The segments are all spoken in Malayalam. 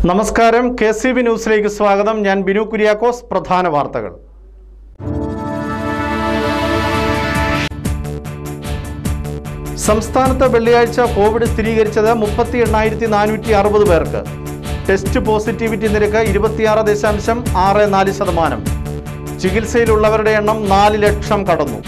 നമസ്കാരം കെ സി ബി ന്യൂസിലേക്ക് സ്വാഗതം ഞാൻ ബിനു കുര്യാക്കോസ് പ്രധാന വാർത്തകൾ സംസ്ഥാനത്ത് വെള്ളിയാഴ്ച കോവിഡ് സ്ഥിരീകരിച്ചത് മുപ്പത്തി എണ്ണായിരത്തി നാനൂറ്റി അറുപത് പേർക്ക് ടെസ്റ്റ് പോസിറ്റിവിറ്റി നിരക്ക് ഇരുപത്തിയാറ് ദശാംശം ആറ് നാല് ശതമാനം ചികിത്സയിലുള്ളവരുടെ എണ്ണം നാല് ലക്ഷം കടന്നു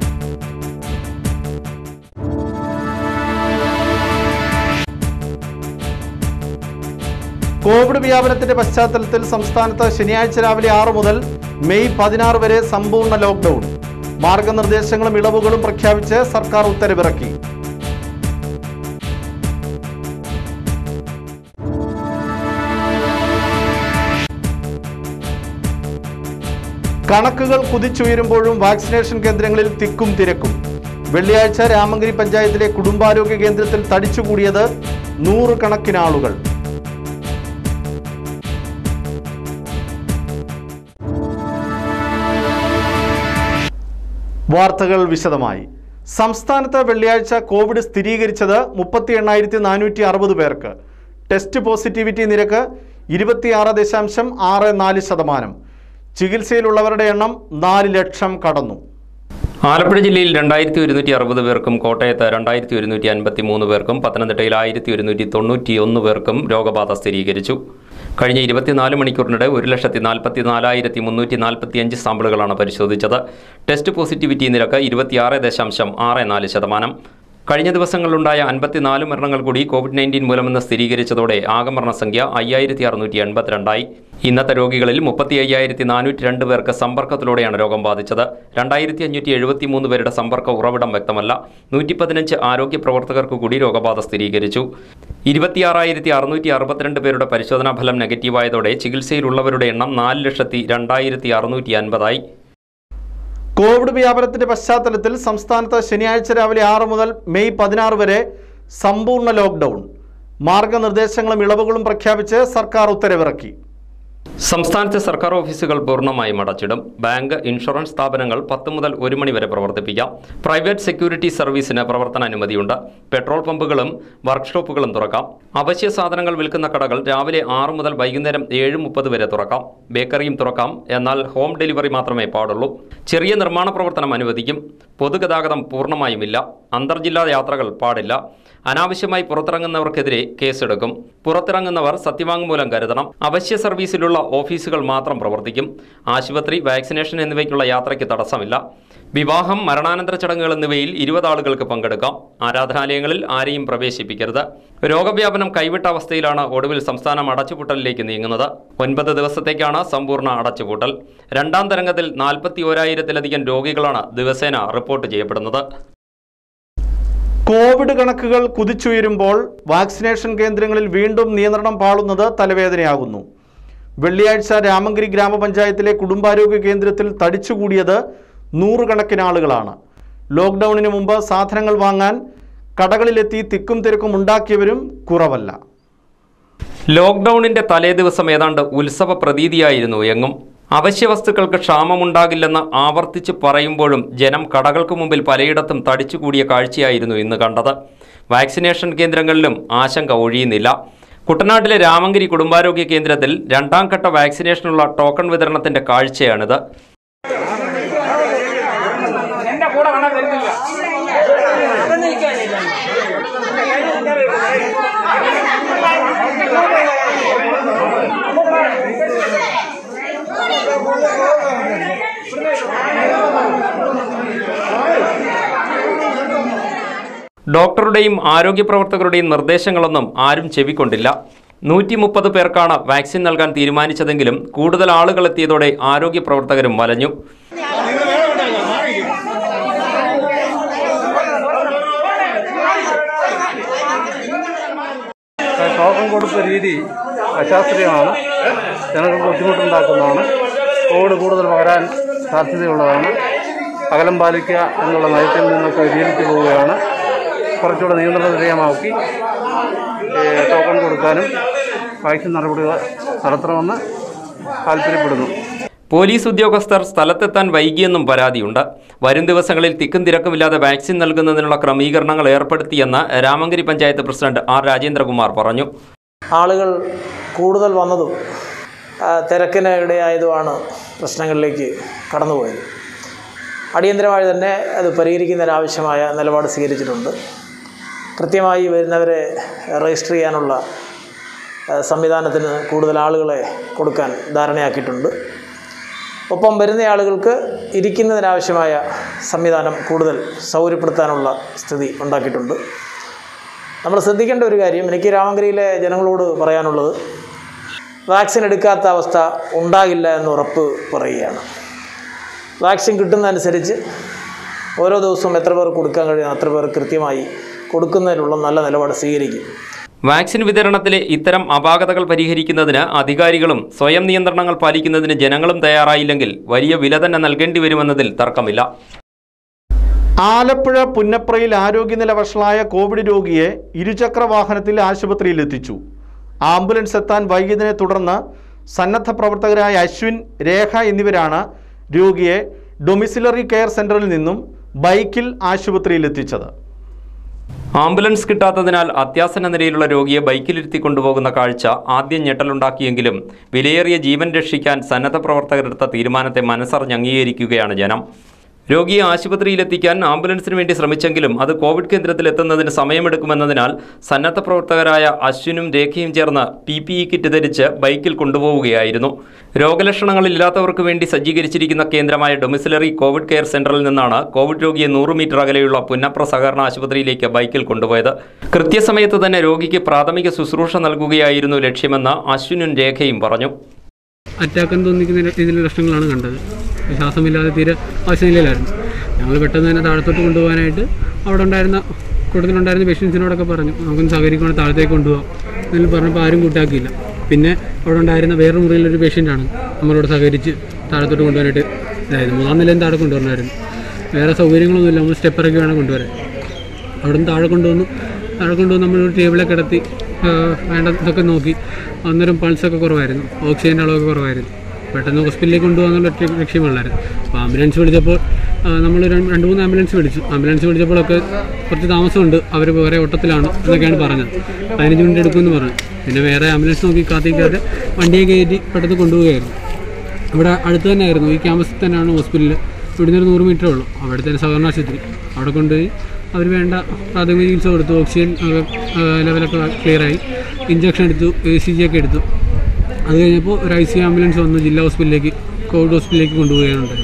കോവിഡ് വ്യാപനത്തിന്റെ പശ്ചാത്തലത്തിൽ സംസ്ഥാനത്ത് ശനിയാഴ്ച രാവിലെ ആറ് മുതൽ മെയ് പതിനാറ് വരെ സമ്പൂർണ്ണ ലോക്ക്ഡൌൺ മാർഗനിർദ്ദേശങ്ങളും ഇളവുകളും പ്രഖ്യാപിച്ച് സർക്കാർ ഉത്തരവിറക്കി കണക്കുകൾ കുതിച്ചുയരുമ്പോഴും വാക്സിനേഷൻ കേന്ദ്രങ്ങളിൽ തിക്കും തിരക്കും വെള്ളിയാഴ്ച രാമങ്കരി പഞ്ചായത്തിലെ കുടുംബാരോഗ്യ കേന്ദ്രത്തിൽ തടിച്ചുകൂടിയത് നൂറുകണക്കിന് ആളുകൾ വാർത്തകൾ വിശദമായി സംസ്ഥാനത്ത് വെള്ളിയാഴ്ച കോവിഡ് സ്ഥിരീകരിച്ചത് മുപ്പത്തി എണ്ണായിരത്തി നാനൂറ്റി അറുപത് പേർക്ക് ടെസ്റ്റ് പോസിറ്റിവിറ്റി നിരക്ക് ഇരുപത്തിയാറ് ദശാംശം ആറ് നാല് ശതമാനം ചികിത്സയിലുള്ളവരുടെ എണ്ണം നാല് ലക്ഷം കടന്നു ആലപ്പുഴ ജില്ലയിൽ രണ്ടായിരത്തി ഒരുന്നൂറ്റി അറുപത് പേർക്കും കോട്ടയത്ത് രണ്ടായിരത്തി ഒരുന്നൂറ്റി അൻപത്തി മൂന്ന് പേർക്കും പത്തനംതിട്ടയിൽ ആയിരത്തി ഒരുന്നൂറ്റി തൊണ്ണൂറ്റി ഒന്ന് പേർക്കും രോഗബാധ സ്ഥിരീകരിച്ചു കഴിഞ്ഞ ഇരുപത്തിനാല് മണിക്കൂറിനിടെ ഒരു ലക്ഷത്തി നാൽപ്പത്തി നാലായിരത്തി മുന്നൂറ്റി നാൽപ്പത്തി അഞ്ച് സാമ്പിളുകളാണ് പരിശോധിച്ചത് ടെസ്റ്റ് പോസിറ്റിവിറ്റി നിരക്ക് ഇരുപത്തിയാറ് ദശാംശം ആറ് നാല് ശതമാനം കഴിഞ്ഞ ദിവസങ്ങളിലുണ്ടായ അൻപത്തിനാല് മരണങ്ങൾ കൂടി കോവിഡ് നയൻറ്റീൻ മൂലമെന്ന് സ്ഥിരീകരിച്ചതോടെ ആകെ മരണസംഖ്യ അയ്യായിരത്തി അറുന്നൂറ്റി എൺപത്തിരണ്ടായി ഇന്നത്തെ രോഗികളിൽ മുപ്പത്തി അയ്യായിരത്തി നാനൂറ്റി രണ്ട് പേർക്ക് സമ്പർക്കത്തിലൂടെയാണ് രോഗം ബാധിച്ചത് രണ്ടായിരത്തി അഞ്ഞൂറ്റി എഴുപത്തി മൂന്ന് പേരുടെ സമ്പർക്ക ഉറവിടം വ്യക്തമല്ല നൂറ്റി പതിനഞ്ച് ആരോഗ്യ പ്രവർത്തകർക്ക് കൂടി രോഗബാധ സ്ഥിരീകരിച്ചു ഇരുപത്തിയാറായിരത്തി അറുന്നൂറ്റി അറുപത്തിരണ്ട് പേരുടെ പരിശോധനാ ഫലം നെഗറ്റീവായതോടെ ചികിത്സയിലുള്ളവരുടെ എണ്ണം നാല് ലക്ഷത്തി രണ്ടായിരത്തി അറുന്നൂറ്റി അൻപതായി കോവിഡ് വ്യാപനത്തിന്റെ പശ്ചാത്തലത്തിൽ സംസ്ഥാനത്ത് ശനിയാഴ്ച രാവിലെ ആറ് മുതൽ മെയ് പതിനാറ് വരെ സമ്പൂർണ്ണ ലോക്ക്ഡൌൺ മാർഗനിർദ്ദേശങ്ങളും ഇളവുകളും പ്രഖ്യാപിച്ച് സർക്കാർ ഉത്തരവിറക്കി സംസ്ഥാനത്തെ സർക്കാർ ഓഫീസുകൾ പൂർണ്ണമായും അടച്ചിടും ബാങ്ക് ഇൻഷുറൻസ് സ്ഥാപനങ്ങൾ പത്ത് മുതൽ ഒരു മണി വരെ പ്രവർത്തിപ്പിക്കാം പ്രൈവറ്റ് സെക്യൂരിറ്റി സർവീസിന് പ്രവർത്തന അനുമതിയുണ്ട് പെട്രോൾ പമ്പുകളും വർക്ക്ഷോപ്പുകളും തുറക്കാം അവശ്യ സാധനങ്ങൾ വിൽക്കുന്ന കടകൾ രാവിലെ ആറ് മുതൽ വൈകുന്നേരം ഏഴ് മുപ്പത് വരെ തുറക്കാം ബേക്കറിയും തുറക്കാം എന്നാൽ ഹോം ഡെലിവറി മാത്രമേ പാടുള്ളൂ ചെറിയ നിർമ്മാണ പ്രവർത്തനം അനുവദിക്കും പൊതുഗതാഗതം പൂർണ്ണമായുമില്ല അന്തർജില്ലാ യാത്രകൾ പാടില്ല അനാവശ്യമായി പുറത്തിറങ്ങുന്നവർക്കെതിരെ കേസെടുക്കും പുറത്തിറങ്ങുന്നവർ സത്യവാങ്മൂലം കരുതണം അവശ്യ സർവീസിലുള്ള ഓഫീസുകൾ മാത്രം പ്രവർത്തിക്കും ആശുപത്രി വാക്സിനേഷൻ എന്നിവയ്ക്കുള്ള യാത്രയ്ക്ക് തടസ്സമില്ല വിവാഹം മരണാനന്തര ചടങ്ങുകൾ എന്നിവയിൽ ഇരുപത് ആളുകൾക്ക് പങ്കെടുക്കാം ആരാധനാലയങ്ങളിൽ ആരെയും പ്രവേശിപ്പിക്കരുത് രോഗവ്യാപനം കൈവിട്ട അവസ്ഥയിലാണ് ഒടുവിൽ സംസ്ഥാനം അടച്ചുപൂട്ടലിലേക്ക് നീങ്ങുന്നത് ഒൻപത് ദിവസത്തേക്കാണ് സമ്പൂർണ്ണ അടച്ചുപൂട്ടൽ രണ്ടാം തരംഗത്തിൽ നാൽപ്പത്തി ഓരായിരത്തിലധികം രോഗികളാണ് ദിവസേന റിപ്പോർട്ട് ചെയ്യപ്പെടുന്നത് കോവിഡ് കണക്കുകൾ കുതിച്ചുയരുമ്പോൾ വാക്സിനേഷൻ കേന്ദ്രങ്ങളിൽ വീണ്ടും നിയന്ത്രണം പാളുന്നത് തലവേദനയാകുന്നു വെള്ളിയാഴ്ച രാമങ്കരി ഗ്രാമപഞ്ചായത്തിലെ കുടുംബാരോഗ്യ കേന്ദ്രത്തിൽ തടിച്ചുകൂടിയത് നൂറുകണക്കിന് ആളുകളാണ് ലോക്ക്ഡൌണിന് മുമ്പ് സാധനങ്ങൾ വാങ്ങാൻ കടകളിലെത്തി തിക്കും തിരക്കും ഉണ്ടാക്കിയവരും കുറവല്ല ലോക്ക്ഡൌണിന്റെ തലേദിവസം ഏതാണ്ട് ഉത്സവ പ്രതീതിയായിരുന്നു എങ്ങും അവശ്യ വസ്തുക്കൾക്ക് ക്ഷാമമുണ്ടാകില്ലെന്ന് ആവർത്തിച്ച് പറയുമ്പോഴും ജനം കടകൾക്ക് മുമ്പിൽ പലയിടത്തും തടിച്ചുകൂടിയ കാഴ്ചയായിരുന്നു ഇന്ന് കണ്ടത് വാക്സിനേഷൻ കേന്ദ്രങ്ങളിലും ആശങ്ക ഒഴിയുന്നില്ല കുട്ടനാട്ടിലെ രാമങ്കരി കുടുംബാരോഗ്യ കേന്ദ്രത്തിൽ രണ്ടാം ഘട്ട വാക്സിനേഷനുള്ള ടോക്കൺ വിതരണത്തിന്റെ കാഴ്ചയാണിത് എന്റെ കൂടെ കാണാൻ വരുന്നില്ല ഡോക്ടറുടെയും ആരോഗ്യ പ്രവർത്തകരുടെയും നിർദ്ദേശങ്ങളൊന്നും ആരും ചെവിക്കൊണ്ടില്ല നൂറ്റി മുപ്പത് പേർക്കാണ് വാക്സിൻ നൽകാൻ തീരുമാനിച്ചതെങ്കിലും കൂടുതൽ ആളുകൾ എത്തിയതോടെ ആരോഗ്യ പ്രവർത്തകരും വലഞ്ഞു ടോക്കൺ കൊടുത്ത രീതി അശാസ്ത്രീയമാണ് ജനങ്ങൾക്ക് ബുദ്ധിമുട്ടുണ്ടാക്കുന്നതാണ് കോവിഡ് കൂടുതൽ പകരാൻ സാധ്യതയുള്ളതാണ് അകലം പാലിക്കുക എന്നുള്ള നയത്തിൽ നിന്നൊക്കെ വ്യതിചലിച്ചു പോവുകയാണ് കുറച്ചുകൂടെ നിയന്ത്രണ വിധേയമാക്കി ഏഹ്, ടോക്കൺ കൊടുക്കാനും വാക്സിൻ നടപടികൾ നടത്തണമെന്ന് താല്പര്യപ്പെടുന്നു പോലീസ് ഉദ്യോഗസ്ഥർ സ്ഥലത്തെത്താൻ വൈകിയെന്നും പരാതിയുണ്ട് വരും ദിവസങ്ങളിൽ തിക്കും തിരക്കുമില്ലാതെ വാക്സിൻ നൽകുന്നതിനുള്ള ക്രമീകരണങ്ങൾ ഏർപ്പെടുത്തിയെന്ന് രാമങ്കരി പഞ്ചായത്ത് പ്രസിഡന്റ് ആർ രാജേന്ദ്രകുമാർ പറഞ്ഞു ആളുകൾ കൂടുതൽ വന്നതും ആ, തിരക്കിന് ഇടയായതുമാണ് പ്രശ്നങ്ങളിലേക്ക് കടന്നുപോയത് അടിയന്തരമായി തന്നെ അത് പരിഹരിക്കുന്നതിനാവശ്യമായ നിലപാട് സ്വീകരിച്ചിട്ടുണ്ട് കൃത്യമായി വരുന്നവരെ രജിസ്റ്റർ ചെയ്യാനുള്ള ആ, സംവിധാനത്തിന് കൂടുതൽ ആളുകളെ കൊടുക്കാൻ ധാരണയാക്കിയിട്ടുണ്ട് ഒപ്പം വരുന്ന ആളുകൾക്ക് ഇരിക്കുന്നതിനാവശ്യമായ സംവിധാനം കൂടുതൽ സൗകര്യപ്പെടുത്താനുള്ള സ്ഥിതി ഉണ്ടാക്കിയിട്ടുണ്ട് നമ്മൾ ശ്രദ്ധിക്കേണ്ട ഒരു കാര്യം എനിക്ക് രാമങ്കരിയിലെ ജനങ്ങളോട് പറയാനുള്ളത് വാക്സിൻ എടുക്കാത്ത അവസ്ഥ ഉണ്ടാകില്ല എന്ന് ഉറപ്പ് പറയുകയാണ് വാക്സിൻ കിട്ടുന്നതനുസരിച്ച് ഓരോ ദിവസവും എത്ര പേർ കൊടുക്കാൻ കഴിയുന്ന അത്ര പേർ കൃത്യമായി കൊടുക്കുന്നതിനുള്ള നല്ല നിലപാട് സ്വീകരിക്കും വാക്സിൻ വിതരണത്തിലെ ഇത്തരം അപാകതകൾ പരിഹരിക്കുന്നതിന് അധികാരികളും സ്വയം നിയന്ത്രണങ്ങൾ പാലിക്കുന്നതിന് ജനങ്ങളും തയ്യാറായില്ലെങ്കിൽ വലിയ വില തന്നെ നൽകേണ്ടി വരുമെന്നതിൽ തർക്കമില്ല ആലപ്പുഴ പുന്നപ്രയിൽ ആരോഗ്യനില വഷളായ കോവിഡ് രോഗിയെ ഇരുചക്ര വാഹനത്തിൽ ആശുപത്രിയിൽ എത്തിച്ചു ആംബുലൻസ് എത്താൻ വൈകിയതിനെ തുടർന്ന് സന്നദ്ധ പ്രവർത്തകരായ അശ്വിൻ രേഖ എന്നിവരാണ് രോഗിയെ ഡൊമിസിലറി കെയർ സെന്ററിൽ നിന്നും ബൈക്കിൽ ആശുപത്രിയിൽ എത്തിച്ചത് ആംബുലൻസ് കിട്ടാത്തതിനാൽ അത്യാസന്ന നിലയിലുള്ള രോഗിയെ ബൈക്കിലിരുത്തി കൊണ്ടുപോകുന്ന കാഴ്ച ആദ്യം ഞെട്ടലുണ്ടാക്കിയെങ്കിലും വിലയേറിയ ജീവൻ രക്ഷിക്കാൻ സന്നദ്ധ പ്രവർത്തകരെടുത്ത തീരുമാനത്തെ മനസ്സറിഞ്ഞ് അംഗീകരിക്കുകയാണ് ജനം രോഗിയെ ആശുപത്രിയിലെത്തിക്കാൻ ആംബുലൻസിന് വേണ്ടി ശ്രമിച്ചെങ്കിലും അത് കോവിഡ് കേന്ദ്രത്തിൽ എത്തുന്നതിന് സമയമെടുക്കുമെന്നതിനാൽ സന്നദ്ധ പ്രവർത്തകരായ അശ്വിനും രേഖയും ചേർന്ന് പി പി ഇ കിറ്റ് ധരിച്ച് ബൈക്കിൽ കൊണ്ടുപോവുകയായിരുന്നു രോഗലക്ഷണങ്ങളില്ലാത്തവർക്ക് വേണ്ടി സജ്ജീകരിച്ചിരിക്കുന്ന കേന്ദ്രമായ ഡൊമിസിലറി കോവിഡ് കെയർ സെന്ററിൽ നിന്നാണ് കോവിഡ് രോഗിയെ നൂറ് മീറ്റർ അകലെയുള്ള പുന്നപ്ര സഹകരണ ആശുപത്രിയിലേക്ക് ബൈക്കിൽ കൊണ്ടുപോയത് കൃത്യസമയത്ത് തന്നെ രോഗിക്ക് പ്രാഥമിക ശുശ്രൂഷ നൽകുകയായിരുന്നു ലക്ഷ്യമെന്ന് അശ്വിനും രേഖയും പറഞ്ഞു അറ്റാക്ക് എന്ന് തോന്നിക്കുന്ന രീതിയിലുള്ള ലക്ഷണങ്ങളാണ് കണ്ടത് ശ്വാസമില്ലാതെ തീരെ ആവശ്യമില്ലായിരുന്നു ഞങ്ങൾ പെട്ടെന്ന് തന്നെ താഴത്തോട്ട് കൊണ്ടുപോകാനായിട്ട് അവിടെ ഉണ്ടായിരുന്ന കൂട്ടത്തിലുണ്ടായിരുന്ന പേഷ്യൻസിനോടൊക്കെ പറഞ്ഞു നമുക്കൊന്ന് സഹകരിക്കണം താഴത്തേക്ക് കൊണ്ടുപോകാം എന്നതിൽ പറഞ്ഞപ്പോൾ ആരും കൂട്ടാക്കിയില്ല പിന്നെ അവിടെ ഉണ്ടായിരുന്ന വേറൊരു മുറിയിലൊരു പേഷ്യൻ്റാണ് നമ്മളോട് സഹകരിച്ച് താഴത്തോട്ട് കൊണ്ടുപോകാനായിട്ട് ഇതായത് മൂന്നാം നിലയും താഴെ കൊണ്ടുവരണമായിരുന്നു വേറെ സൗകര്യങ്ങളൊന്നുമില്ല നമ്മൾ സ്റ്റെപ്പ് ഇറക്കി വേണം കൊണ്ടുവരാൻ അവിടെ നിന്ന് താഴെ കൊണ്ടുവന്നു താഴെ കൊണ്ടുവന്ന് നമ്മളൊരു ടേബിളെ കിടത്തി ആ, വേണ്ട ഇതൊക്കെ നോക്കി അന്നേരം പൾസൊക്കെ കുറവായിരുന്നു ഓക്സിജൻ്റെ അളവൊക്കെ കുറവായിരുന്നു പെട്ടെന്ന് ഹോസ്പിറ്റലിലേക്ക് കൊണ്ടുപോകാന്നുള്ള ഒറ്റ ലക്ഷ്യമുള്ളായിരുന്നു അപ്പോൾ ആംബുലൻസ് വിളിച്ചപ്പോൾ ആ, നമ്മൾ രണ്ട് രണ്ട് മൂന്ന് ആംബുലൻസ് വിളിച്ചു ആംബുലൻസ് വിളിച്ചപ്പോഴൊക്കെ കുറച്ച് താമസമുണ്ട് അവർ വേറെ ഓട്ടത്തിലാണ് എന്നൊക്കെയാണ് പറഞ്ഞത് പതിനഞ്ച് മിനിറ്റ് എടുക്കുമെന്ന് പറഞ്ഞു പിന്നെ വേറെ ആംബുലൻസ് നോക്കി കാത്തിക്കാതെ വണ്ടിയെ കയറ്റി പെട്ടെന്ന് കൊണ്ടുപോവുകയായിരുന്നു ഇവിടെ അടുത്ത് തന്നെ ആയിരുന്നു ഈ ക്യാമ്പസിൽ തന്നെയാണ് ഹോസ്പിറ്റൽ ഇവിടുന്ന് ഒരു നൂറ് മീറ്ററേ ഉള്ളൂ അവിടെ തന്നെ സഹകരണ ആശുപത്രി അവിടെ കൊണ്ടുപോയി അവർ വേണ്ട പ്രാഥമിക ചികിത്സ കൊടുത്തു ഓക്സിജൻ ലെവലൊക്കെ ക്ലിയറായി ഇഞ്ചക്ഷൻ എടുത്തു എ സി ജി ഒക്കെ എടുത്തു അത് കഴിഞ്ഞപ്പോൾ ഒരു ഐ സി ആംബുലൻസ് വന്നു ജില്ലാ ഹോസ്പിറ്റലിലേക്ക് കോവിഡ് ഹോസ്പിറ്റലിലേക്ക് കൊണ്ടുപോവുകയാണ് ഉണ്ടായത്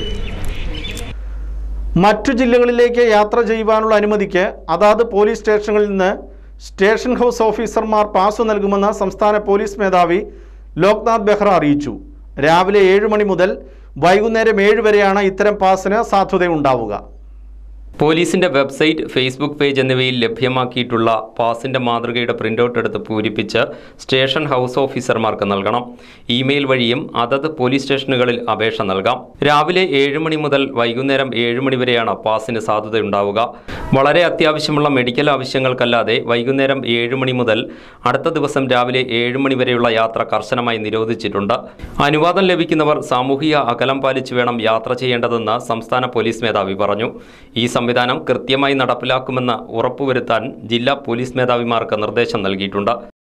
മറ്റു ജില്ലകളിലേക്ക് യാത്ര ചെയ്യുവാനുള്ള അനുമതിക്ക് അതാത് പോലീസ് സ്റ്റേഷനുകളിൽ നിന്ന് സ്റ്റേഷൻ ഹൗസ് ഓഫീസർമാർ പാസ് നൽകുമെന്ന് സംസ്ഥാന പോലീസ് മേധാവി ലോക്നാഥ് ബെഹ്റ അറിയിച്ചു രാവിലെ ഏഴ് മണി മുതൽ വൈകുന്നേരം ഏഴ് വരെയാണ് ഇത്തരം പാസിന് സാധ്യതയുണ്ടാവുക പോലീസിന്റെ വെബ്സൈറ്റ് ഫേസ്ബുക്ക് പേജ് എന്നിവയിൽ ലഭ്യമാക്കിയിട്ടുള്ള പാസിന്റെ മാതൃകയുടെ പ്രിന്റൗട്ട് എടുത്ത് പൂരിപ്പിച്ച് സ്റ്റേഷൻ ഹൗസ് ഓഫീസർമാർക്ക് നൽകണം ഇമെയിൽ വഴിയും അതത് പോലീസ് സ്റ്റേഷനുകളിൽ അപേക്ഷ നൽകാം രാവിലെ ഏഴ് മണി മുതൽ വൈകുന്നേരം ഏഴ് മണി വരെയാണ് പാസിന് സാധ്യതയുണ്ടാവുക വളരെ അത്യാവശ്യമുള്ള മെഡിക്കൽ ആവശ്യങ്ങൾക്കല്ലാതെ വൈകുന്നേരം ഏഴ് മണി മുതൽ അടുത്ത ദിവസം രാവിലെ ഏഴ് മണി വരെയുള്ള യാത്ര കർശനമായി നിരോധിച്ചിട്ടുണ്ട് അനുവാദം ലഭിക്കുന്നവർ സാമൂഹിക അകലം പാലിച്ചു വേണം യാത്ര ചെയ്യേണ്ടതെന്ന് സംസ്ഥാന പോലീസ് മേധാവി പറഞ്ഞു ഈ സംവിധാനം കൃത്യമായി നടപ്പിലാക്കുമെന്ന് ഉറപ്പുവരുത്താൻ ജില്ലാ പോലീസ് മേധാവിമാർക്ക് നിർദ്ദേശം നൽകിയിട്ടുണ്ട്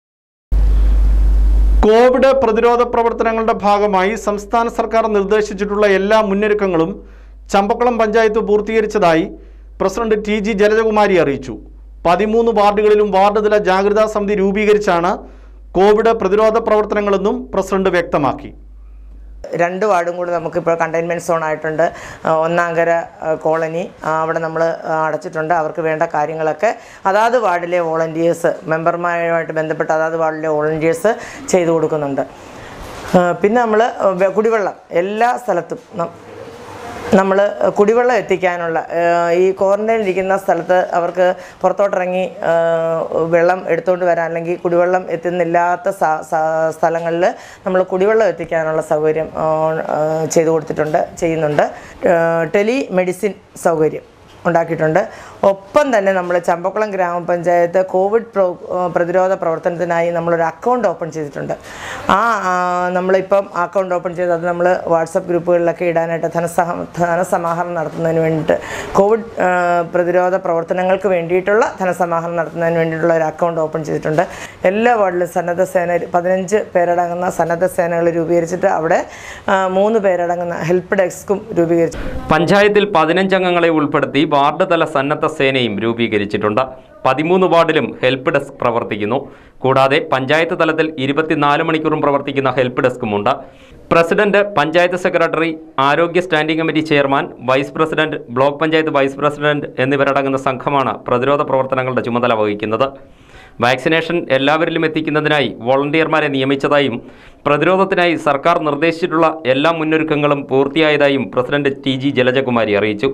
കോവിഡ് പ്രതിരോധ പ്രവർത്തനങ്ങളുടെ ഭാഗമായി സംസ്ഥാന സർക്കാർ നിർദ്ദേശിച്ചിട്ടുള്ള എല്ലാ മുന്നൊരുക്കങ്ങളും ചമ്പക്കുളം പഞ്ചായത്ത് പൂർത്തീകരിച്ചതായി പ്രസിഡന്റ് ടി ജി ജലജകുമാരി അറിയിച്ചു പതിമൂന്ന് വാർഡുകളിലും വാർഡ് തല ജാഗ്രതാ സമിതി രൂപീകരിച്ചാണ് കോവിഡ് പ്രതിരോധ പ്രവർത്തനങ്ങളെന്നും പ്രസിഡന്റ് വ്യക്തമാക്കി രണ്ട് വാർഡും കൂടി നമുക്കിപ്പോൾ കണ്ടെയ്ൻമെൻറ്റ് സോൺ ആയിട്ടുണ്ട് ആ, ഒന്നാങ്കര ആ, കോളനി ആ, അവിടെ നമ്മൾ അടച്ചിട്ടുണ്ട് അവർക്ക് വേണ്ട കാര്യങ്ങളൊക്കെ അതാത് വാർഡിലെ വോളണ്ടിയേഴ്സ് മെമ്പർമാരുമായിട്ട് ബന്ധപ്പെട്ട് അതാത് വാർഡിലെ വോളണ്ടിയേഴ്സ് ചെയ്തു കൊടുക്കുന്നുണ്ട് ആ, പിന്നെ നമ്മൾ കുടിവെള്ളം എല്ലാ സ്ഥലത്തും നം- നമ്മൾ കുടിവെള്ളം എത്തിക്കാനുള്ള ആ, ഈ ക്വാറന്റൈനിൽ ഇരിക്കുന്ന സ്ഥലത്ത് അവർക്ക് പുറത്തോട്ടിറങ്ങി ആ, വെള്ളം എടുത്തുകൊണ്ട് വരാൻ അല്ലെങ്കിൽ കുടിവെള്ളം എത്തുന്നില്ലാത്ത സ- സ- സ്ഥലങ്ങളിൽ നമ്മൾ കുടിവെള്ളം എത്തിക്കാനുള്ള സൗകര്യം ആ, ആ, ചെയ്തു കൊടുത്തിട്ടുണ്ട് ചെയ്യുന്നുണ്ട് ടെലി മെഡിസിൻ സൗകര്യം ഉണ്ടാക്കിയിട്ടുണ്ട് ഒപ്പം തന്നെ നമ്മൾ ചമ്പക്കുളം ഗ്രാമപഞ്ചായത്ത് കോവിഡ് പ്രോ പ്രതിരോധ പ്രവർത്തനത്തിനായി നമ്മളൊരു അക്കൗണ്ട് ഓപ്പൺ ചെയ്തിട്ടുണ്ട് ആ ആ, നമ്മളിപ്പം അക്കൗണ്ട് ഓപ്പൺ ചെയ്ത് അത് നമ്മൾ വാട്സപ്പ് ഗ്രൂപ്പുകളിലൊക്കെ ഇടാനായിട്ട് ധനസഹ ധനസമാഹരണം നടത്തുന്നതിന് വേണ്ടിയിട്ട് കോവിഡ് ആ, പ്രതിരോധ പ്രവർത്തനങ്ങൾക്ക് വേണ്ടിയിട്ടുള്ള ധനസമാഹരണം നടത്തുന്നതിന് വേണ്ടിയിട്ടുള്ള ഒരു അക്കൗണ്ട് ഓപ്പൺ ചെയ്തിട്ടുണ്ട് എല്ലാ വാർഡിലും സന്നദ്ധ സേന പതിനഞ്ച് പേരടങ്ങുന്ന സന്നദ്ധ സേനകൾ രൂപീകരിച്ചിട്ട് അവിടെ ആ, മൂന്ന് പേരടങ്ങുന്ന ഹെൽപ്പ് ഡെസ്കും രൂപീകരിച്ചു പഞ്ചായത്തിൽ പതിനഞ്ചംഗങ്ങളെ ഉൾപ്പെടുത്തി വാർഡ് തല സന്നദ്ധ സേനയും രൂപീകരിച്ചിട്ടുണ്ട് പതിമൂന്ന് വാർഡിലും ഹെൽപ്പ് ഡെസ്ക് പ്രവർത്തിക്കുന്നു കൂടാതെ പഞ്ചായത്ത് തലത്തിൽ ഇരുപത്തിനാല് മണിക്കൂറും പ്രവർത്തിക്കുന്ന ഹെൽപ്പ് ഡെസ്കുമുണ്ട് പ്രസിഡന്റ് പഞ്ചായത്ത് സെക്രട്ടറി ആരോഗ്യ standing committee chairman vice president block panchayat vice president എന്നിവരടങ്ങുന്ന സംഘമാണ് പ്രതിരോധ പ്രവർത്തനങ്ങളുടെ ചുമതല വഹിക്കുന്നത് വാക്സിനേഷൻ എല്ലാവരിലും എത്തിക്കുന്നതിനായി വോളണ്ടിയർമാരെ നിയമിച്ചതായും പ്രതിരോധത്തിനായി സർക്കാർ നിർദ്ദേശിച്ചിട്ടുള്ള എല്ലാ മുന്നൊരുക്കങ്ങളും പൂർത്തിയായതായും പ്രസിഡന്റ് ടി ജി ജലജകുമാരി അറിയിച്ചു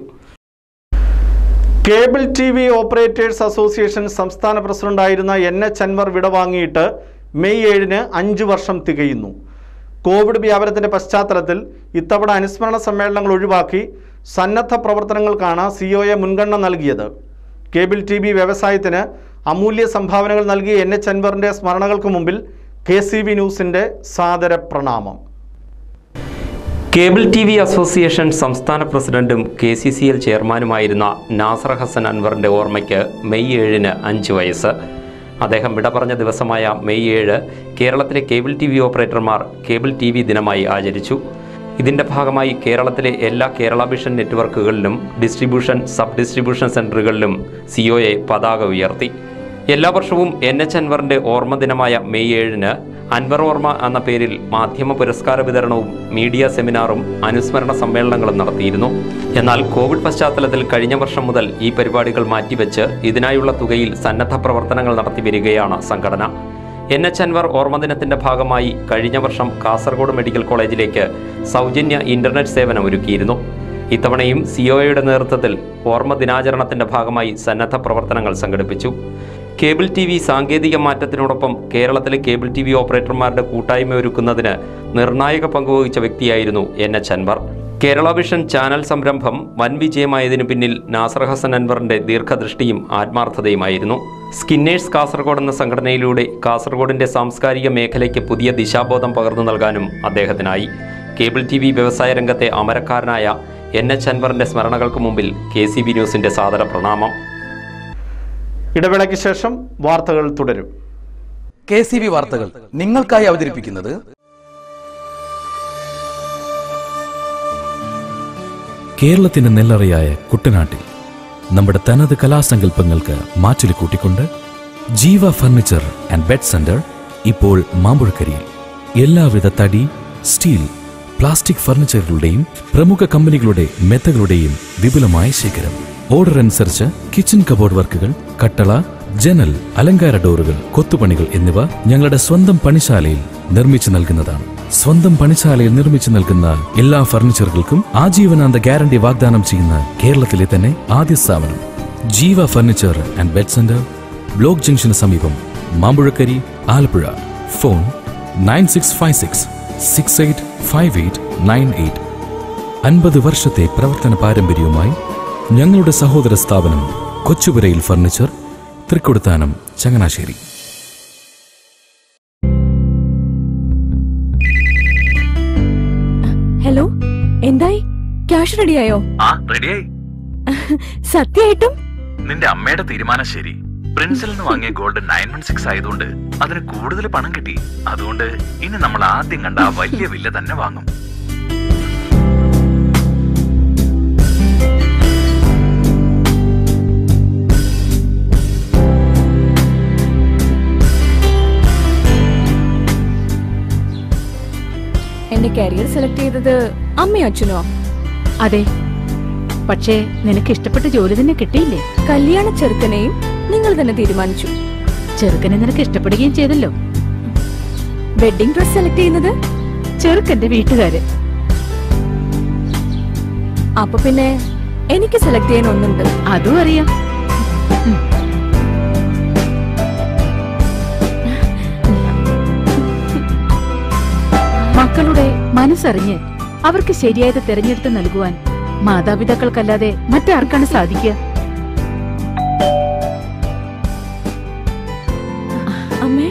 cable T V operators association സംസ്ഥാന പ്രസിഡന്റായിരുന്ന എൻ എച്ച് അൻവർ വിടവാങ്ങിയിട്ട് മെയ് ഏഴിന് അഞ്ച് വർഷം തികയുന്നു കോവിഡ് വ്യാപനത്തിന്റെ പശ്ചാത്തലത്തിൽ ഇത്തവണ അനുസ്മരണ സമ്മേളനങ്ങൾ ഒഴിവാക്കി സന്നദ്ധ പ്രവർത്തനങ്ങൾക്കാണ് സി ഒ എ മുൻഗണന നൽകിയത് കേബിൾ ടി വി വ്യവസായത്തിന് അമൂല്യ സംഭാവനകൾ നൽകിയ എൻ എച്ച് അൻവറിന്റെ സ്മരണകൾക്ക് മുമ്പിൽ കെ സി വി ന്യൂസിന്റെ സാദര പ്രണാമം കേബിൾ ടി വി അസോസിയേഷൻ സംസ്ഥാന പ്രസിഡന്റും കെ സി സി എൽ ചെയർമാനുമായിരുന്ന നാസർ ഹസൻ അൻവറിന്റെ ഓർമ്മയ്ക്ക് മെയ് ഏഴിന് അഞ്ച് വയസ്സ് അദ്ദേഹം വിട പറഞ്ഞ ദിവസമായ മെയ് ഏഴ് കേരളത്തിലെ കേബിൾ ടി വി ഓപ്പറേറ്റർമാർ കേബിൾ ടി വി ദിനമായി ആചരിച്ചു ഇതിന്റെ ഭാഗമായി കേരളത്തിലെ എല്ലാ കേരള വിഷൻ നെറ്റ്വർക്കുകളിലും ഡിസ്ട്രിബ്യൂഷൻ സബ് ഡിസ്ട്രിബ്യൂഷൻ സെന്ററുകളിലും സി ഒ എ പതാക ഉയർത്തി എല്ലാ വർഷവും എൻ എച്ച് അൻവറിന്റെ ഓർമ്മ ദിനമായ മെയ് ഏഴിന് അൻവർ ഓർമ്മ എന്ന പേരിൽ മാധ്യമ പുരസ്കാര വിതരണവും മീഡിയ സെമിനാറും അനുസ്മരണ സമ്മേളനങ്ങളും നടത്തിയിരുന്നു എന്നാൽ കോവിഡ് പശ്ചാത്തലത്തിൽ കഴിഞ്ഞ വർഷം മുതൽ ഈ പരിപാടികൾ മാറ്റിവെച്ച് ഇതിനായുള്ള തുകയിൽ സന്നദ്ധ പ്രവർത്തനങ്ങൾ നടത്തി വരികയാണ് സംഘടന എൻ എച്ച് അൻവർ ഓർമ്മദിനത്തിന്റെ ഭാഗമായി കഴിഞ്ഞ വർഷം കാസർഗോഡ് മെഡിക്കൽ കോളേജിലേക്ക് സൗജന്യ ഇന്റർനെറ്റ് സേവനം ഒരുക്കിയിരുന്നു ഇത്തവണയും സിഒയുടെ നേതൃത്വത്തിൽ ഓർമ്മ ദിനാചരണത്തിന്റെ ഭാഗമായി സന്നദ്ധ പ്രവർത്തനങ്ങൾ സംഘടിപ്പിച്ചു കേബിൾ ടി വി സാങ്കേതിക മാറ്റത്തിനോടൊപ്പം കേരളത്തിലെ കേബിൾ ടി വി ഓപ്പറേറ്റർമാരുടെ കൂട്ടായ്മ ഒരുക്കുന്നതിന് നിർണായക പങ്കുവഹിച്ച വ്യക്തിയായിരുന്നു N H Anwar Kerala vision channel സംരംഭം വൻ വിജയമായതിനു പിന്നിൽ നാസർ ഹസൻ അൻവറിന്റെ ദീർഘദൃഷ്ടിയും ആത്മാർത്ഥതയുമായിരുന്നു സ്കിന്നേഴ്സ് കാസർഗോഡ് എന്ന സംഘടനയിലൂടെ കാസർഗോഡിന്റെ സാംസ്കാരിക മേഖലയ്ക്ക് പുതിയ ദിശാബോധം പകർന്നു നൽകാനും അദ്ദേഹത്തിനായി കേബിൾ ടി വി വ്യവസായ രംഗത്തെ അമരക്കാരനായ എൻ എച്ച് അൻവറിന്റെ സ്മരണകൾക്ക് മുമ്പിൽ കെ സി ബി ന്യൂസിന്റെ സാദര പ്രണാമം ഇടവേളയ്ക്ക് ശേഷം വാർത്തകൾ തുടരും കെ സി ബി വാർത്തകൾ നിങ്ങൾക്കായി അവതരിപ്പിക്കുന്നത് കേരളത്തിന്റെ നെല്ലറയായ കുട്ടനാട്ടിൽ നമ്മുടെ തനത് കലാസങ്കല്പങ്ങൾക്ക് മാറ്റൊലി കൂട്ടിക്കൊണ്ട് ജീവ ഫർണിച്ചർ ആൻഡ് ബെഡ് സെന്റർ ഇപ്പോൾ മാമ്പുഴക്കരിയിൽ എല്ലാവിധ തടി സ്റ്റീൽ പ്ലാസ്റ്റിക് ഫർണിച്ചറുകളുടെയും പ്രമുഖ കമ്പനികളുടെ മെത്തകളുടെയും വിപുലമായ ശേഖരം ഓർഡർ അനുസരിച്ച് കിച്ചൺ കബോർഡ് വർക്കുകൾ കട്ടള ജനൽ അലങ്കാര ഡോറുകൾ കൊത്തുപണികൾ എന്നിവ ഞങ്ങളുടെ സ്വന്തം പണിശാലയിൽ നിർമ്മിച്ചു നൽകുന്നതാണ് സ്വന്തം പണിശാലയിൽ നിർമ്മിച്ചു നൽകുന്ന എല്ലാ ഫർണിച്ചറുകൾക്കും ആജീവനാന്ത ഗ്യാരണ്ടി വാഗ്ദാനം ചെയ്യുന്ന കേരളത്തിലെ തന്നെ ആദ്യ സ്ഥാപനം Jeeva furniture and bed centre block ജംഗ്ഷന് സമീപം Mampuzhakari Alappuzha phone nine six five six six eight five eight nine eight അൻപത് വർഷത്തെ പ്രവർത്തന പാരമ്പര്യവുമായി ഞങ്ങളുടെ സഹോദര സ്ഥാപനം കൊച്ചുപുരയിൽ ഫർണിച്ചർ തൃക്കൊടുത്താനം ചങ്ങനാശ്ശേരി ഹലോ എന്തായി ക്യാഷ് റെഡിയായോ ആ റെഡിയായി സത്യമായിട്ടും നിന്റെ അമ്മയുടെ തീരുമാനം ശരി പ്രിൻസിൽ നിന്ന് വാങ്ങിയ ഗോൾഡ് നയൻ വൺ സിക്സ് ആയതുകൊണ്ട് അതിന് കൂടുതൽ പണം കിട്ടി അതുകൊണ്ട് ഇനി നമ്മൾ ആദ്യം കണ്ട ആ വലിയ വില്ല തന്നെ വാങ്ങും എന്റെ കരിയർ സെലക്ട് ചെയ്തത് അമ്മയോ അച്ഛനോ അതെ പക്ഷേ നിനക്ക് ഇഷ്ടപ്പെട്ട ജോലി തന്നെ കിട്ടിയില്ലേ കല്യാണ ചെറുക്കനെയും നിങ്ങൾ തന്നെ തീരുമാനിച്ചു ചെറുക്കനെ നിനക്ക് ഇഷ്ടപ്പെടുകയും ചെയ്തല്ലോ വെഡിങ് ഡ്രസ് സെലക്ട് ചെയ്യുന്നത് ചെറുക്കന്റെ വീട്ടുകാര് അപ്പൊ പിന്നെ എനിക്ക് സെലക്ട് ചെയ്യാൻ ഒന്നുണ്ട് അതും അറിയാം മക്കളുടെ മനസ്സറിഞ്ഞ് അവർക്ക് ശരിയായത് തിരഞ്ഞെടുത്ത് നൽകുവാൻ മാതാപിതാക്കൾക്കല്ലാതെ മറ്റാർക്കാണ് സാധിക്കുക അമ്മേ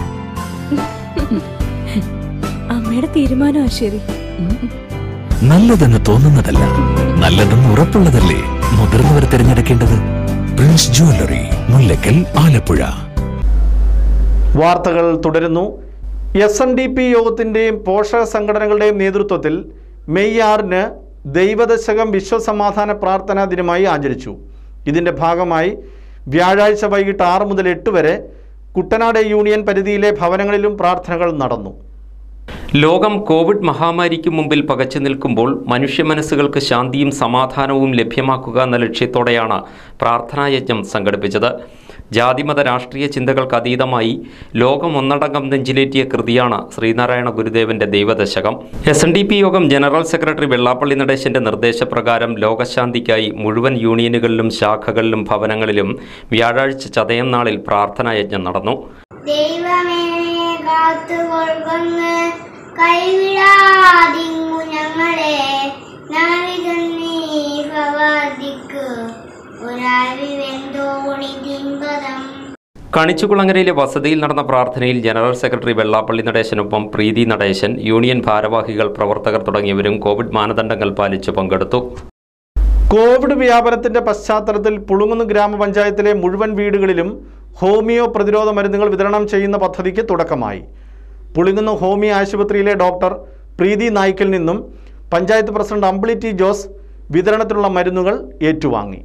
അമ്മയുടെ തീരുമാനമാ ശരി നല്ലതെന്ന് തോന്നുന്നതല്ല നല്ലതെന്ന് ഉറപ്പുള്ളതല്ലേ മുതിർന്നവർ തിരഞ്ഞെടുക്കേണ്ടത് പ്രിൻസ് ജ്വല്ലറി മുല്ലക്കൽ ആലപ്പുഴ വാർത്തകൾ തുടരുന്നു എസ് എൻ ഡി പി യോഗത്തിൻ്റെയും പോഷക സംഘടനകളുടെയും നേതൃത്വത്തിൽ മെയ് ആറിന് ദൈവദശകം വിശ്വസമാധാന പ്രാർത്ഥനാ ദിനമായി ആചരിച്ചു ഇതിൻ്റെ ഭാഗമായി വ്യാഴാഴ്ച വൈകിട്ട് ആറ് മുതൽ എട്ട് വരെ കുട്ടനാട് യൂണിയൻ പരിധിയിലെ ഭവനങ്ങളിലും പ്രാർത്ഥനകൾ നടന്നു ലോകം കോവിഡ് മഹാമാരിക്ക് മുമ്പിൽ പകച്ചു നിൽക്കുമ്പോൾ മനുഷ്യ മനസ്സുകൾക്ക് ശാന്തിയും സമാധാനവും ലഭ്യമാക്കുക എന്ന ലക്ഷ്യത്തോടെയാണ് പ്രാർത്ഥനായജ്ഞം സംഘടിപ്പിച്ചത് ജാതിമത രാഷ്ട്രീയ ചിന്തകൾക്ക് അതീതമായി ലോകം ഒന്നടങ്കം നെഞ്ചിലേറ്റിയ കൃതിയാണ് ശ്രീനാരായണ ഗുരുദേവന്റെ Daivadasakam S N D P യോഗം ജനറൽ സെക്രട്ടറി വെള്ളാപ്പള്ളി നടേശന്റെ നിർദ്ദേശപ്രകാരം ലോകശാന്തിക്കായി മുഴുവൻ യൂണിയനുകളിലും ശാഖകളിലും ഭവനങ്ങളിലും വ്യാഴാഴ്ച ചതയം നാളിൽ പ്രാർത്ഥനായജ്ഞം നടന്നു ദൈവമേ കാത്തുകൊള്ളുന്ന് കൈവിടാതിങ്ങു ഞങ്ങളെ നാവികന്നീ ഭവാദിക്ക് ഒരാവിവെന്തോണി തിൻപദം കണിച്ചുകുളങ്ങരയിലെ വസതിയിൽ നടന്ന പ്രാർത്ഥനയിൽ ജനറൽ സെക്രട്ടറി വെള്ളാപ്പള്ളി നടേശനൊപ്പം പ്രീതി നടേശൻ യൂണിയൻ ഭാരവാഹികൾ പ്രവർത്തകർ തുടങ്ങിയവരും കോവിഡ് മാനദണ്ഡങ്ങൾ പാലിച്ച് പങ്കെടുത്തു കോവിഡ് വ്യാപനത്തിന്റെ പശ്ചാത്തലത്തിൽ പുളുങ്ങുന്ന് ഗ്രാമപഞ്ചായത്തിലെ മുഴുവൻ വീടുകളിലും ഹോമിയോ പ്രതിരോധ മരുന്നുകൾ വിതരണം ചെയ്യുന്ന പദ്ധതിക്ക് തുടക്കമായി പുളിങ്ങുന്ന് ഹോമിയോ ആശുപത്രിയിലെ ഡോക്ടർ പ്രീതി നായ്ക്കിൽ നിന്നും പഞ്ചായത്ത് പ്രസിഡന്റ് അമ്പിളി ടി ജോസ് വിതരണത്തിനുള്ള മരുന്നുകൾ ഏറ്റുവാങ്ങി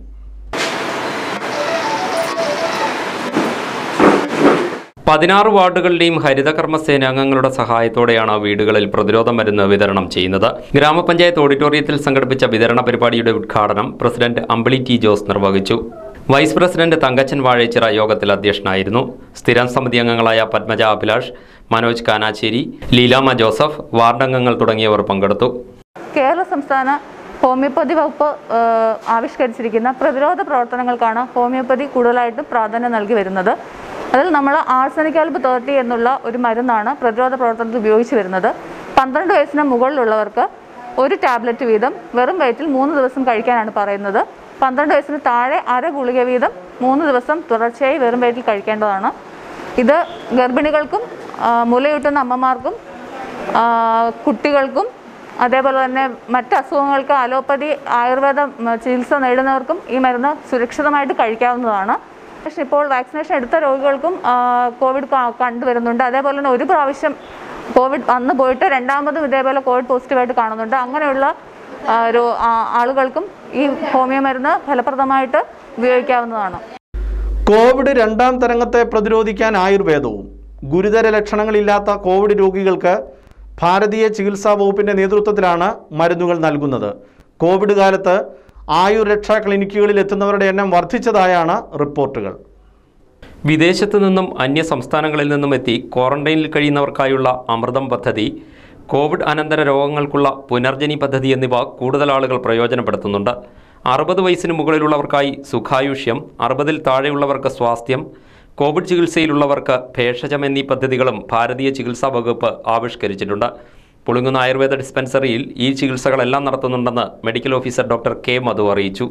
പതിനാറ് വാർഡുകളുടെയും ഹരിതകർമ്മ സേനാംഗങ്ങളുടെ സഹായത്തോടെയാണ് വീടുകളിൽ പ്രതിരോധ മരുന്ന് വിതരണം ചെയ്യുന്നത് ഗ്രാമപഞ്ചായത്ത് ഓഡിറ്റോറിയത്തിൽ സംഘടിപ്പിച്ച വിതരണ പരിപാടിയുടെ ഉദ്ഘാടനം പ്രസിഡന്റ് അമ്പിളി ടി ജോസ് നിർവഹിച്ചു വൈസ് പ്രസിഡന്റ് തങ്കച്ചൻ വാഴേച്ചിറ യോഗത്തിൽ അധ്യക്ഷനായിരുന്നു സ്ഥിരം സമിതി അംഗങ്ങളായ പത്മജ അഭിലാഷ് മനോജ് കാനാച്ചേരി ലീലാമ ജോസഫ് വാർഡംഗങ്ങൾ തുടങ്ങിയവർ പങ്കെടുത്തു കേരള സംസ്ഥാന ഹോമിയോപ്പതി വകുപ്പ് ആ, ആവിഷ്കരിച്ചിരിക്കുന്ന പ്രതിരോധ പ്രവർത്തനങ്ങൾക്കാണ് ഹോമിയോപ്പതി കൂടുതലായിട്ടും പ്രാധാന്യം നൽകി വരുന്നത് അതിൽ നമ്മൾ ആഴ്സനിക്കാൽബ് തേർട്ടി എന്നുള്ള ഒരു മരുന്നാണ് പ്രതിരോധ പ്രവർത്തനത്തിൽ ഉപയോഗിച്ച് വരുന്നത് പന്ത്രണ്ട് വയസ്സിന് മുകളിലുള്ളവർക്ക് ഒരു ടാബ്ലറ്റ് വീതം വെറും വയറ്റിൽ മൂന്ന് ദിവസം കഴിക്കാനാണ് പറയുന്നത് പന്ത്രണ്ട് വയസ്സിന് താഴെ അര ഗുളിക വീതം മൂന്ന് ദിവസം തുടർച്ചയായി വെറും വയറ്റിൽ കഴിക്കേണ്ടതാണ് ഇത് ഗർഭിണികൾക്കും ആ, മുലയൂട്ടുന്ന അമ്മമാർക്കും ആ, കുട്ടികൾക്കും അതേപോലെ തന്നെ മറ്റ് അസുഖങ്ങൾക്ക് അലോപ്പതി ആയുർവേദ ഉം, ചികിത്സ നേടുന്നവർക്കും ഈ മരുന്ന് സുരക്ഷിതമായിട്ട് കഴിക്കാവുന്നതാണ് പക്ഷേ ഇപ്പോൾ വാക്സിനേഷൻ എടുത്ത രോഗികൾക്കും ആ, കോവിഡ് കാ- കണ്ടുവരുന്നുണ്ട് അതേപോലെ തന്നെ ഒരു പ്രാവശ്യം കോവിഡ് വന്നു പോയിട്ട് രണ്ടാമതും ഇതേപോലെ കോവിഡ് പോസിറ്റീവായിട്ട് കാണുന്നുണ്ട് അങ്ങനെയുള്ള ആ, രോ- ആ, ആളുകൾക്കും ഈ ഹോമിയോ മരുന്ന് ഫലപ്രദമായിട്ട് ഉപയോഗിക്കാവുന്നതാണ് കോവിഡ് രണ്ടാം തരംഗത്തെ പ്രതിരോധിക്കാൻ ആയുർവേദവും ഗുരുതര ലക്ഷണങ്ങളില്ലാത്ത കോവിഡ് രോഗികൾക്ക് ഭാരതീയ ചികിത്സാ വകുപ്പിന്റെ നേതൃത്വത്തിലാണ് മരുന്നുകൾ നൽകുന്നത് കോവിഡ് കാലത്ത് ആയുർരക്ഷാ ക്ലിനിക്കുകളിൽ എത്തുന്നവരുടെ എണ്ണം വർദ്ധിച്ചതായാണ് റിപ്പോർട്ടുകൾ വിദേശത്തു നിന്നും അന്യ സംസ്ഥാനങ്ങളിൽ നിന്നും എത്തി ക്വാറന്റൈനിൽ കഴിയുന്നവർക്കായുള്ള അമൃതം പദ്ധതി കോവിഡ് അനന്തര രോഗങ്ങൾക്കുള്ള പുനർജനി പദ്ധതി എന്നിവ കൂടുതൽ ആളുകൾ പ്രയോജനപ്പെടുത്തുന്നുണ്ട് അറുപത് വയസ്സിന് മുകളിലുള്ളവർക്കായി സുഖായുഷ്യം അറുപതിൽ താഴെയുള്ളവർക്ക് സ്വാസ്ഥ്യം കോവിഡ് ചികിത്സയിലുള്ളവർക്ക് ഭേഷജം എന്നീ പദ്ധതികളും ഭാരതീയ ചികിത്സാ വകുപ്പ് ആവിഷ്കരിച്ചിട്ടുണ്ട് പുളുങ്ങുന്ന ആയുർവേദ ഡിസ്പെൻസറിയിൽ ഈ ചികിത്സകളെല്ലാം നടത്തുന്നുണ്ടെന്ന് medical officer doctor K Madhu അറിയിച്ചു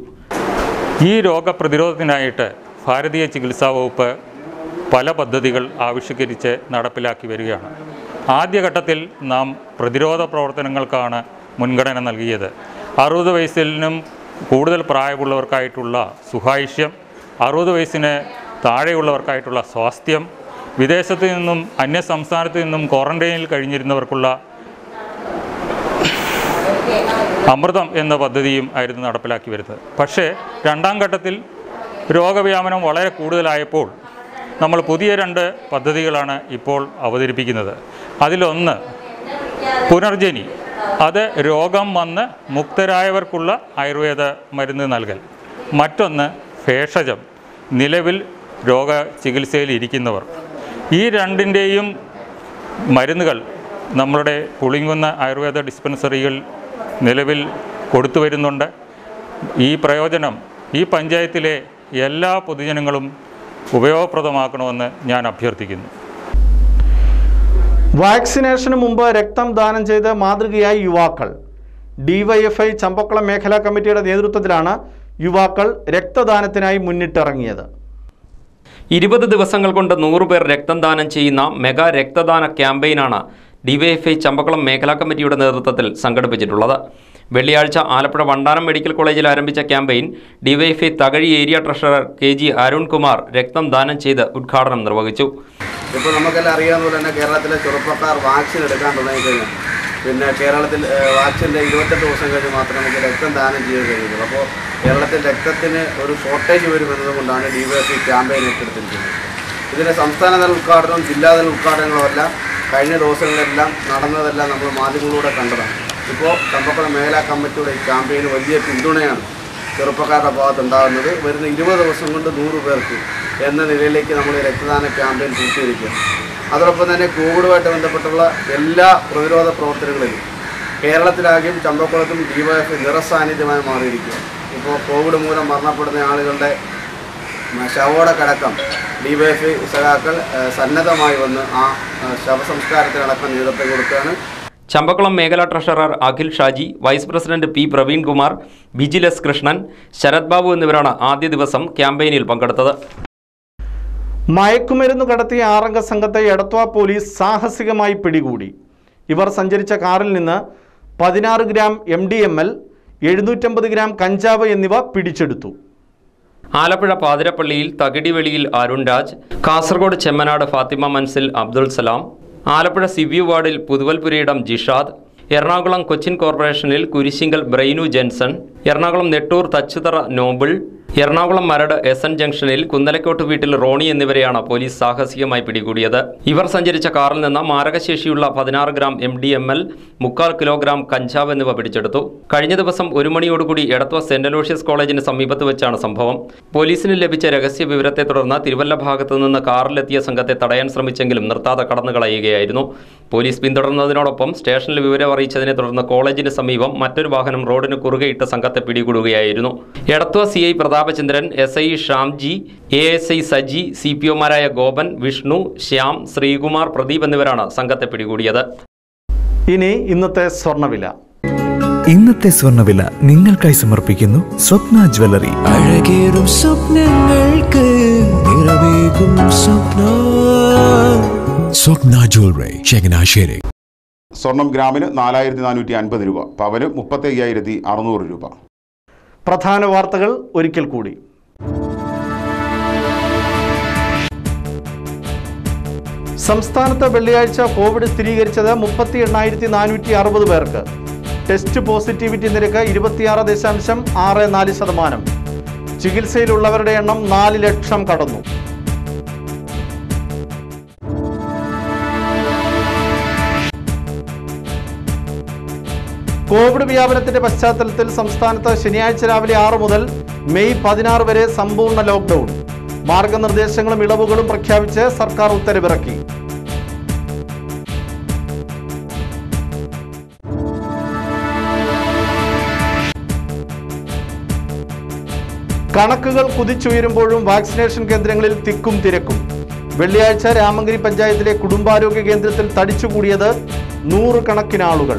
ഈ രോഗപ്രതിരോധത്തിനായിട്ട് ഭാരതീയ ചികിത്സാ വകുപ്പ് പല പദ്ധതികൾ ആവിഷ്കരിച്ച് നടപ്പിലാക്കി വരികയാണ് ആദ്യഘട്ടത്തിൽ നാം പ്രതിരോധ പ്രവർത്തനങ്ങൾക്കാണ് മുൻഗണന നൽകിയത് അറുപത് വയസ്സിനും കൂടുതൽ പ്രായമുള്ളവർക്കായിട്ടുള്ള സുഹായിഷ്യം അറുപത് വയസ്സിന് താഴെയുള്ളവർക്കായിട്ടുള്ള സ്വാസ്ഥ്യം വിദേശത്ത് നിന്നും അന്യ സംസ്ഥാനത്ത് നിന്നും ക്വാറന്റൈനിൽ കഴിഞ്ഞിരുന്നവർക്കുള്ള അമൃതം എന്ന പദ്ധതിയും ആയിരുന്നു നടപ്പിലാക്കി വരുന്നത് പക്ഷേ രണ്ടാം ഘട്ടത്തിൽ രോഗവ്യാപനം വളരെ കൂടുതലായപ്പോൾ നമ്മൾ പുതിയ രണ്ട് പദ്ധതികളാണ് ഇപ്പോൾ അവതരിപ്പിക്കുന്നത് അതിലൊന്ന് പുനർജനി അത് രോഗം വന്ന് മുക്തരായവർക്കുള്ള ആയുർവേദ മരുന്ന് നൽകൽ മറ്റൊന്ന് ഭേഷജം നിലവിൽ രോഗ ചികിത്സയിൽ ഇരിക്കുന്നവർ ഈ രണ്ടിൻ്റെയും മരുന്നുകൾ നമ്മളുടെ പുളിങ്ങുന്ന ആയുർവേദ ഡിസ്പെൻസറികൾ നിലവിൽ കൊടുത്തു വരുന്നുണ്ട് ഈ പ്രയോജനം ഈ പഞ്ചായത്തിലെ എല്ലാ പൊതുജനങ്ങളും ഉപയോഗപ്രദമാക്കണമെന്ന് ഞാൻ അഭ്യർത്ഥിക്കുന്നു വാക്സിനേഷന് മുമ്പ് രക്തം ദാനം ചെയ്ത് മാതൃകയായി യുവാക്കൾ ഡിവൈഎഫ്ഐ ചമ്പക്കുളം മേഖലാ കമ്മിറ്റിയുടെ നേതൃത്വത്തിലാണ് യുവാക്കൾ രക്തദാനത്തിനായി മുന്നിട്ടിറങ്ങിയത് ഇരുപത് ദിവസങ്ങൾ കൊണ്ട് നൂറ് പേർ രക്തം ദാനം ചെയ്യുന്ന മെഗാ രക്തദാന ക്യാമ്പയിനാണ് ഡിവൈഎഫ്ഐ ചമ്പക്കുളം മേഖലാ കമ്മിറ്റിയുടെ നേതൃത്വത്തിൽ സംഘടിപ്പിച്ചിട്ടുള്ളത് വെള്ളിയാഴ്ച ആലപ്പുഴ വണ്ടാനം മെഡിക്കൽ കോളേജിൽ ആരംഭിച്ച campaign DYFI Thakazhi area treasurer K G Arunkumar രക്തം ദാനം ചെയ്ത് ഉദ്ഘാടനം നിർവഹിച്ചു ഇപ്പോൾ നമുക്കെല്ലാം അറിയാവുന്ന പോലെ തന്നെ കേരളത്തിലെ ചെറുപ്പക്കാർ വാക്സിൻ എടുക്കാൻ തുടങ്ങിക്കഴിഞ്ഞു പിന്നെ കേരളത്തിൽ ഏഹ്, വാക്സിൻ്റെ ഇരുപത്തെട്ട് ദിവസം കഴിഞ്ഞ് മാത്രമേ നമുക്ക് രക്തം ദാനം ചെയ്യാൻ കഴിയുള്ളൂ അപ്പോൾ കേരളത്തിൽ രക്തത്തിന് ഒരു ഷോർട്ടേജ് വരുമെന്നത് കൊണ്ടാണ് ഡി വൈ എഫ് ക്യാമ്പയിൻ ഏറ്റെടുത്തിരിക്കുന്നത് ഇതിൻ്റെ സംസ്ഥാനതല ഉദ്ഘാടനവും ജില്ലാതല ഉദ്ഘാടനങ്ങളും എല്ലാം കഴിഞ്ഞ ദിവസങ്ങളിലെല്ലാം നടന്നതെല്ലാം നമ്മൾ മാധ്യമങ്ങളിലൂടെ കണ്ടതാണ് ഇപ്പോൾ ചമ്പക്കുളം മേഖലാ കമ്മിറ്റിയുടെ ഈ ക്യാമ്പയിന് വലിയ പിന്തുണയാണ് ചെറുപ്പക്കാരുടെ ഭാഗത്തുണ്ടാകുന്നത് വരുന്ന ഇരുപത് ദിവസം കൊണ്ട് നൂറ് പേർക്ക് എന്ന നിലയിലേക്ക് നമ്മൾ ഈ രക്തദാന ക്യാമ്പയിൻ പൂർത്തീകരിക്കുകയാണ് അതോടൊപ്പം തന്നെ കോവിഡുമായിട്ട് ബന്ധപ്പെട്ടുള്ള എല്ലാ പ്രതിരോധ പ്രവർത്തനങ്ങളിലും കേരളത്തിലാകെയും ചമ്പക്കുളത്തും ഡിവൈഎഫ് നിറസാന്നിധ്യമായി മാറിയിരിക്കുക ഇപ്പോൾ കോവിഡ് മൂലം മരണപ്പെടുന്ന ആളുകളുടെ ശവോടക്കടക്കം ഡിവൈഎഫ് സഖാക്കൾ ഏഹ്, സന്നദ്ധമായി വന്ന് ആ ഏഹ്, ശവസംസ്കാരത്തിനടക്കം നേതൃത്വം കൊടുക്കുകയാണ് ചമ്പക്കുളം മേഖലാ treasurer Akhil Shaji vice president P Praveenkumar Bijilas Krishnan Sarath Babu എന്നിവരാണ് ആദ്യ ദിവസം ക്യാമ്പയിനിൽ പങ്കെടുത്തത് മയക്കുമരുന്ന് കടത്തിയ ആറംഗ സംഘത്തെ എടത്വ പോലീസ് സാഹസികമായി പിടികൂടി ഇവർ സഞ്ചരിച്ച കാറിൽ നിന്ന് പതിനാറ് gram M D M L എഴുന്നൂറ്റമ്പത് ഗ്രാം കഞ്ചാവ് എന്നിവ പിടിച്ചെടുത്തു ആലപ്പുഴ പാതിരപ്പള്ളിയിൽ തകിടിവെളിയിൽ അരുൺ രാജ് കാസർഗോഡ് ചെമ്മനാട് ഫാത്തിമ മൻസിൽ അബ്ദുൾ സലാം ആലപ്പുഴ സിവ്യു വാർഡിൽ പുതുവൽപുരയിടം ജിഷാദ് എറണാകുളം കൊച്ചിൻ കോർപ്പറേഷനിൽ കുരിശിങ്കൽ ബ്രെയിനു ജെൻസൺ എറണാകുളം നെട്ടൂർ തച്ചുതറ നോബിൾ എറണാകുളം മരട് എസ് എൻ ജംഗ്ഷനിൽ കുന്നലക്കോട്ട് വീട്ടിൽ റോണി എന്നിവരെയാണ് പോലീസ് സാഹസികമായി പിടികൂടിയത് ഇവർ സഞ്ചരിച്ച കാറിൽ നിന്ന് മാരകശേഷിയുള്ള പതിനാറ് gram M D M L മുക്കാൽ കിലോഗ്രാം കഞ്ചാവ് എന്നിവ പിടിച്ചെടുത്തു കഴിഞ്ഞ ദിവസം ഒരു മണിയോടുകൂടി എടത്വ സെന്റ് അലോഷ്യസ് കോളേജിന് സമീപത്ത് വെച്ചാണ് സംഭവം പോലീസിന് ലഭിച്ച രഹസ്യ വിവരത്തെ തുടർന്ന് തിരുവല്ല ഭാഗത്തു നിന്ന് കാറിലെത്തിയ സംഘത്തെ തടയാൻ ശ്രമിച്ചെങ്കിലും നിർത്താതെ കടന്നു കളയുകയായിരുന്നു പോലീസ് പിന്തുടർന്നതിനോടൊപ്പം സ്റ്റേഷനിൽ വിവരം അറിയിച്ചതിനെ തുടർന്ന് കോളേജിന് സമീപം മറ്റൊരു വാഹനം റോഡിന് കുറുകെയിട്ട് സംഘത്തെ പിടികൂടുകയായിരുന്നു Edathua C I Prathapachandran S I Shamji A S I Saji C P ഒമാരായ ഗോപൻ വിഷ്ണു ശ്യാം ശ്രീകുമാർ പ്രദീപ് എന്നിവരാണ് സംഘത്തെ പിടികൂടിയത് ഇനി ഇന്നത്തെ സ്വർണ്ണവില ഇന്നത്തെ സ്വർണ്ണവില നിങ്ങൾക്കായി സമർപ്പിക്കുന്നു സ്വപ്ന ജ്വല്ലറി അഴകേറും സ്വപ്നങ്ങൾക്ക് നിറവേകും സ്വപ്ന സ്വപ്ന ജ്വല്ലറി ചങ്ങനാശ്ശേരി സ്വർണം ഗ്രാമിന് നാലായിരത്തി നാനൂറ്റി അൻപത് രൂപ പവന് മുപ്പത്തി അയ്യായിരത്തി അറുന്നൂറ് രൂപ പ്രധാന വാർത്തകൾ ഒരിക്കൽ കൂടി സംസ്ഥാനത്ത് വെള്ളിയാഴ്ച കോവിഡ് സ്ഥിരീകരിച്ചത് മുപ്പത്തി എണ്ണായിരത്തി നാനൂറ്റി അറുപത് പേർക്ക് ടെസ്റ്റ് പോസിറ്റിവിറ്റി നിരക്ക് ഇരുപത്തിയാറ് ദശാംശം ആറ് നാല് ശതമാനം ചികിത്സയിലുള്ളവരുടെ എണ്ണം നാല് ലക്ഷം കടന്നു കോവിഡ് വ്യാപനത്തിന്റെ പശ്ചാത്തലത്തിൽ സംസ്ഥാനത്ത് ശനിയാഴ്ച രാവിലെ ആറ് മുതൽ മെയ് പതിനാറ് വരെ സമ്പൂർണ്ണ ലോക്ക്ഡൌൺ മാർഗനിർദ്ദേശങ്ങളും ഇളവുകളും പ്രഖ്യാപിച്ച് സർക്കാർ ഉത്തരവിറക്കി കണക്കുകൾ കുതിച്ചുയരുമ്പോഴും വാക്സിനേഷൻ കേന്ദ്രങ്ങളിൽ തിക്കും തിരക്കും വെള്ളിയാഴ്ച രാമങ്കരി പഞ്ചായത്തിലെ കുടുംബാരോഗ്യ കേന്ദ്രത്തിൽ തടിച്ചുകൂടിയത് നൂറുകണക്കിന് ആളുകൾ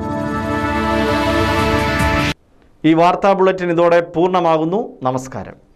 ഈ വാർത്താ ബുള്ളറ്റിൻ ഇതോടെ പൂർണ്ണമാകുന്നു നമസ്കാരം